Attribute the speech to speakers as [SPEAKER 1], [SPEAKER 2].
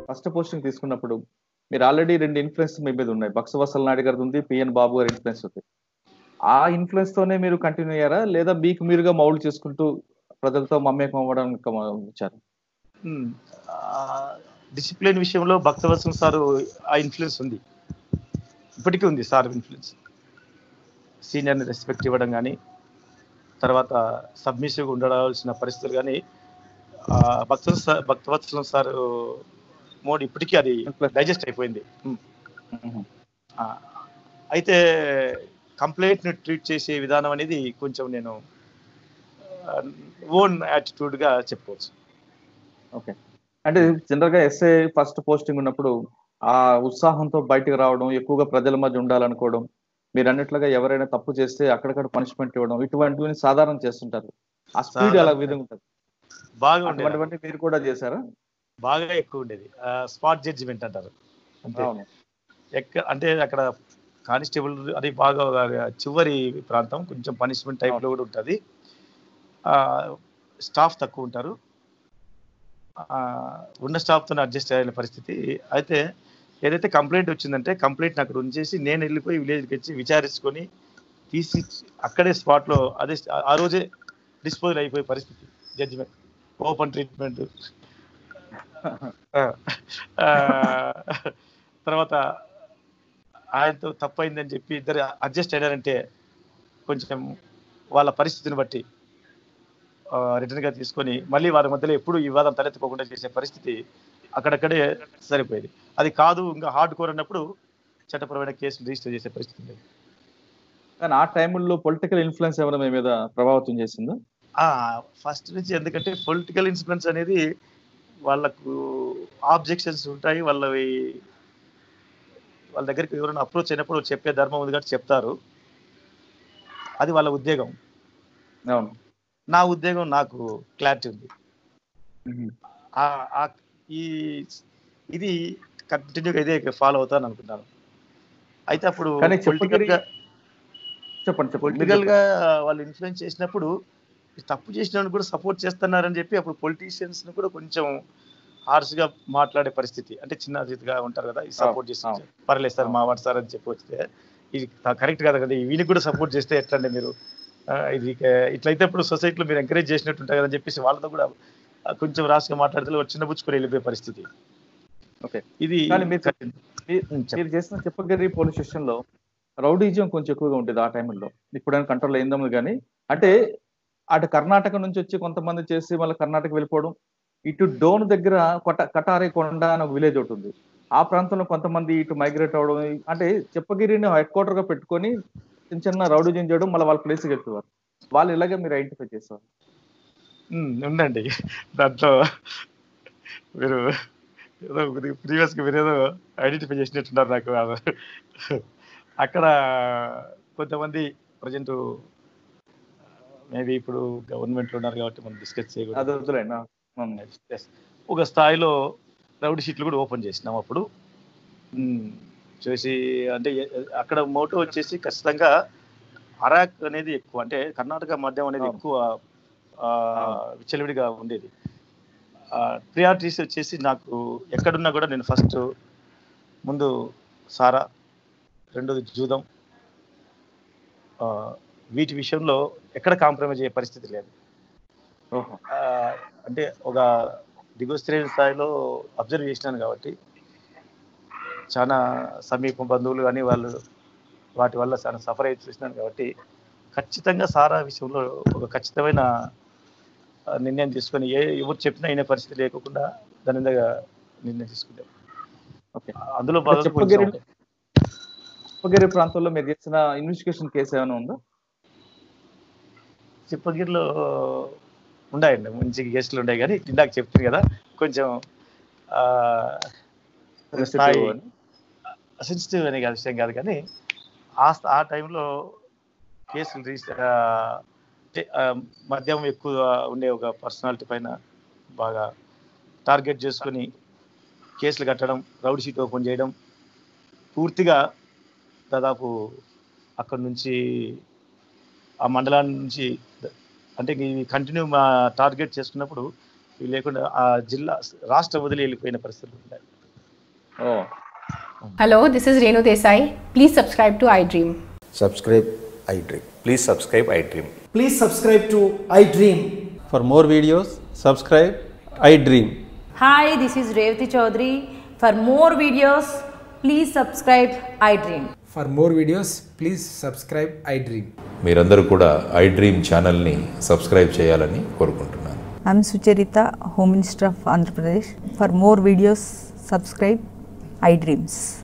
[SPEAKER 1] First posting తీసుకున్నప్పుడు మీరు already రెండు ఇన్ఫ్లుయెన్స్ మీ మీద ఉన్నాయి బక్సవసల్ నాయుడు గారిది ఉంది పిఎన్ బాబు గారి ఇన్ఫ్లుయెన్స్ ఉంది ఆ ఇన్ఫ్లుయెన్స్ తోనే మీరు కంటిన్యూ అయ్యారా లేదా మీకు మీరుగా మౌల్డ్ చేసుకుంటూ ప్రజలతో మమేకం అవ్వడానికి వచ్చారు
[SPEAKER 2] డిసిప్లిన్ విషయంలో భక్తవత్సం సార్ ఆ ఇన్ఫ్లుయెన్స్ ఉంది ఇప్పటికీ ఉంది సార్ ఇన్ఫ్లుయెన్స్ సీనియర్ని రెస్పెక్ట్ ఇవ్వడం కానీ తర్వాత సబ్మిసివ్గా ఉండవలసిన పరిస్థితులు కానీ భక్త భక్తవత్సలం సార్ మోడ్ ఇప్పటికీ అది డైజెస్ట్ అయిపోయింది ఆ, అయితే కంప్లైంట్ని ట్రీట్ చేసే విధానం అనేది కొంచెం నేను ఓన్ యాటిట్యూడ్గా చెప్పుకోవచ్చు
[SPEAKER 1] ఓకే అంటే జనరల్ గా ఎస్ఏ ఫస్ట్ పోస్టింగ్ ఉన్నప్పుడు ఆ ఉత్సాహంతో బయటకు రావడం ఎక్కువగా ప్రజల మధ్య ఉండాలనుకోవడం మీరు అన్నట్లుగా ఎవరైనా తప్పు చేస్తే అక్కడక్కడ పనిష్మెంట్ ఇవ్వడం ఇటువంటివి సాధారణ చేస్తుంటారు ఆ స్పీడ్ అలా విధంగా ఉంటుంది
[SPEAKER 2] బాగా ఉండేది
[SPEAKER 1] అటువంటి మీరు కూడా చేశారా
[SPEAKER 2] బాగా ఎక్కువ ఉండేది స్పాట్ జడ్జిమెంట్ అంటారు అంతే
[SPEAKER 1] అవును
[SPEAKER 2] ఎక్క అంటే అక్కడ కానిస్టేబుల్ అది బాగా చివరి ప్రాంతం కొంచెం పనిష్మెంట్ టైప్ లో కూడా ఉంటుంది స్టాఫ్ తక్కువ ఉంటారు ఆ, ఉన్న స్టాఫ్తో అడ్జస్ట్ అయ్యే పరిస్థితి అయితే ఏదైతే కంప్లైంట్ వచ్చిందంటే కంప్లైంట్ అక్కడ ఉంచేసి నేను వెళ్ళిపోయి విలేజ్కి వచ్చి విచారించుకొని తీసి అక్కడే స్పాట్లో అదే ఆ రోజే డిస్పోజల్ అయిపోయే పరిస్థితి జడ్జిమెంట్ ఓపెన్ ట్రీట్మెంట్ తర్వాత ఆయనతో తప్పైందని చెప్పి ఇద్దరు అడ్జస్ట్ అయినారంటే కొంచెం వాళ్ళ పరిస్థితిని బట్టి రిటర్న్ గా తీసుకొని మళ్ళీ వారి మధ్యలో ఎప్పుడు ఈ వివాదం తలెత్తుకోకుండా చేసే పరిస్థితి అక్కడక్కడే సరిపోయేది అది కాదు ఇంకా హార్డ్ కోర్ అన్నప్పుడు చట్టపరమైన కేసులు రిజిస్టర్ చేసే పరిస్థితి లేదు
[SPEAKER 1] కానీ ఆ టైంలో పొలిటికల్ ఇన్ఫ్లుయెన్స్ ఏమైనా మీ మీద ప్రభావితం చేసిందా
[SPEAKER 2] ఫస్ట్ నుంచి ఎందుకంటే పొలిటికల్ ఇన్ఫ్లుయెన్స్ అనేది వాళ్ళకు ఆబ్జెక్షన్స్ ఉంటాయి వాళ్ళవి వాళ్ళ దగ్గరికి ఎవరైనా అప్రోచ్ అయినప్పుడు చెప్పే ధర్మం ఉంది కాబట్టి చెప్తారు అది వాళ్ళ ఉద్యోగం
[SPEAKER 1] అవును
[SPEAKER 2] నా ఉద్యోగం నాకు క్లారిటీ ఉంది ఆ- ఆ- ఈ ఇది కంటిన్యూగా ఇదే ఫాలో అవుతాను అనుకుంటాను అయితే అప్పుడు
[SPEAKER 1] కానీ
[SPEAKER 2] పొలిటికల్
[SPEAKER 1] చెప్పగిరి-
[SPEAKER 2] గా
[SPEAKER 1] చెప్పండి చెప్పండి
[SPEAKER 2] పొలిటికల్ గా వాళ్ళు ఇన్ఫ్లుయెన్స్ చేసినప్పుడు ఈ తప్పు చేసిన వాడిని కూడా సపోర్ట్ చేస్తున్నారని చెప్పి అప్పుడు పొలిటీషియన్స్ ని కూడా కొంచెం హార్ష్ గా మాట్లాడే పరిస్థితి అంటే చిన్న రీతిగా ఉంటారు కదా సపోర్ట్ చేసి
[SPEAKER 1] అవును.
[SPEAKER 2] పర్లేదు సార్ మా వాడు సార్ అని చెప్పి వస్తే ఇది కరెక్ట్ కాదు కదా వీనికి కూడా సపోర్ట్ చేస్తే ఎట్లండి మీరు ఆ, ఇది క- ఇట్లయితే ఇప్పుడు సొసైటీలో మీరు ఎంకరేజ్ చేసినట్టు ఉంటారు కదని చెప్పేసి వాళ్ళతో కూడా ఆ, కొంచెం రాష్ట్రంగా మాట్లాడితే వాళ్ళు చిన్నబుచ్చుకొని వెళ్ళిపోయే పరిస్థితి
[SPEAKER 1] ఓకే
[SPEAKER 2] ఇది
[SPEAKER 1] కానీ మీరు మీ-
[SPEAKER 2] ఉం, చెప్పండి.
[SPEAKER 1] మీరు చేసిన చెప్పగిరి పోలీస్ స్టేషన్ లో రౌడీజం కొంచెం ఎక్కువగా ఉండేది ఆ టైంలో ఇప్పుడైనా కంట్రోల్ అయిందేమో కానీ అంటే అటు కర్ణాటక నుంచి వచ్చి కొంతమంది చేసి మళ్ళీ కర్ణాటక వెళ్ళిపోవడం ఇటు డోన్ దగ్గర కొట కటారి కొండ అని ఒక విలేజ్ ఒకటి ఉంది ఆ ప్రాంతంలో కొంతమంది ఇటు మైగ్రేట్ అవడం అంటే చెప్పగిరిని హెడ్ క్వార్టర్ గా పెట్టుకొని చిన్న చిన్న రౌడీజం చేయడం మళ్ళీ వాళ్ళ ప్లేస్కి వెళ్తున్నారు వాళ్ళు ఇలాగే మీరు ఐడెంటిఫై చేస్తారు
[SPEAKER 2] ఉమ్, ఉందండి దాంట్లో మీరు ఏదో ప్రీవియస్ గా మీరు ఏదో ఐడెంటిఫై చేసినట్టున్నారు నాకు అక్కడ కొంతమంది ప్రజెంట్ మేబీ ఇప్పుడు గవర్నమెంట్ లో ఉన్నారు కాబట్టి మనం డిస్కస్
[SPEAKER 1] అది
[SPEAKER 2] చేయకూడదు
[SPEAKER 1] వద్దులేండి ఆ, అవును.
[SPEAKER 2] Yes. ఒక స్థాయిలో రౌడీ షీట్లు కూడా ఓపెన్ చేసినాం అప్పుడు ఉమ్, చేసి అంటే ఏ- అక్కడ మోటో వచ్చేసి ఖచ్చితంగా అరాక్ అనేది ఎక్కువ అంటే కర్ణాటక మద్యం అనేది
[SPEAKER 1] అవును.
[SPEAKER 2] ఎక్కువ ఆ, విచ్చలవిడిగా ఉండేది ప్రియారిటీస్ వచ్చేసి నాకు ఎక్కడున్నా కూడా నేను ఫస్ట్ ముందు సారా రెండోది జూదం ఆ, వీటి విషయంలో ఎక్కడ కాంప్రమైజ్ అయ్యే పరిస్థితి లేదు
[SPEAKER 1] ఓహో
[SPEAKER 2] ఆ, అంటే ఒక దిగువ శ్రేణి స్థాయిలో అబ్జర్వ్ చేసినాను కాబట్టి చాలా సమీప బంధువులు కానీ వాళ్ళు వాటి వల్ల చాలా సఫర్ అయి చూసినాను కాబట్టి ఖచ్చితంగా సారా విషయంలో ఒక ఖచ్చితమైన ఆ, నిర్ణయం తీసుకొని ఏ ఎవరు చెప్పినా అయిన పరిస్థితి లేకుండా దాని మీద నిర్ణయం తీసుకుంటాం
[SPEAKER 1] ఓకే
[SPEAKER 2] అందులో భాగంగా
[SPEAKER 1] చెప్పగిరి
[SPEAKER 2] కొంచెం
[SPEAKER 1] చెప్పగిరి ప్రాంతంలో మీరు చేసిన ఇన్వెస్టిగేషన్ కేసు ఏమైనా ఉందా
[SPEAKER 2] చిప్పగిరిలో ఉన్నాయండి మంచి గెస్ట్లు ఉన్నాయి కానీ ఇందాక చెప్తుంది కదా కొంచెం ఆ, స్థాయి
[SPEAKER 1] Sensitive అని.
[SPEAKER 2] సెన్సిటివ్ అనే కాదు విషయం కాదు కానీ ఆ స్థ- ఆ టైంలో కేసులు రిజిస్టర్ ఆ, అంటే, ఆ, మద్యం ఎక్కువ ఉండే ఒక పర్సనాలిటీ పైన బాగా టార్గెట్ చేసుకొని కేసులు కట్టడం రౌడ్ షీట్ ఓపెన్ చేయడం పూర్తిగా దాదాపు అక్కడ నుంచి ఆ మండలాన్ని నుంచి అంటే ఇవి కంటిన్యూ మా టార్గెట్ చేసుకున్నప్పుడు ఇవి లేకుండా ఆ జిల్లా రాష్ట్రం వదిలి వెళ్ళిపోయిన పరిస్థితులు ఉన్నాయి
[SPEAKER 1] ఓ
[SPEAKER 3] Hello, this is Renu Desai. Please subscribe to iDream.
[SPEAKER 4] subscribe iDream.
[SPEAKER 5] Please subscribe iDream.
[SPEAKER 6] Please subscribe to iDream.
[SPEAKER 7] For more videos, subscribe iDream.
[SPEAKER 8] Hi, this is Revati Chaudhary. For more videos, please subscribe iDream.
[SPEAKER 6] For more videos, please subscribe iDream.
[SPEAKER 5] మీరందరూ కూడా iDream ఛానల్ని subscribe చేయాలని కోరుకుంటున్నాను
[SPEAKER 9] I'm Sucharita, Home Minister of Andhra Pradesh. For more videos, subscribe iDreams.